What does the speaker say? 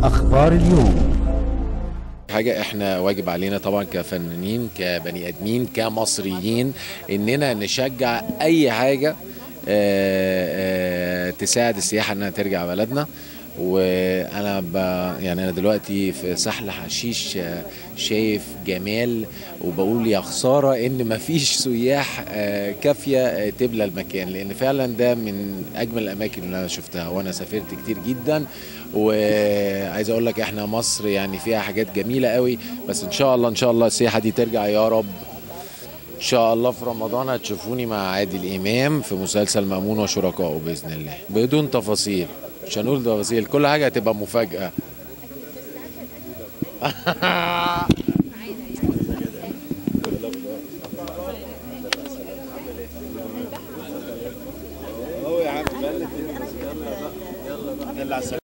أخبار اليوم حاجة احنا واجب علينا طبعا كفنانين كبني ادمين كمصريين اننا نشجع اي حاجة آه، آه، تساعد السياحة انها ترجع بلدنا وانا ب... يعني انا دلوقتي في سحل حشيش آه، شايف جمال وبقول يا خساره ان مفيش سياح آه، كافيه آه، تملى المكان لان فعلا ده من اجمل الاماكن اللي انا شفتها وانا سافرت كتير جدا وعايز اقول لك احنا مصر يعني فيها حاجات جميله قوي بس ان شاء الله ان شاء الله السياحه دي ترجع يا رب ان شاء الله في رمضان هتشوفوني مع عادل امام في مسلسل مامون وشركائه باذن الله بدون تفاصيل مش هنقول تفاصيل كل حاجه هتبقى مفاجاه هو يا عم يلا يلا بقى يلا بقى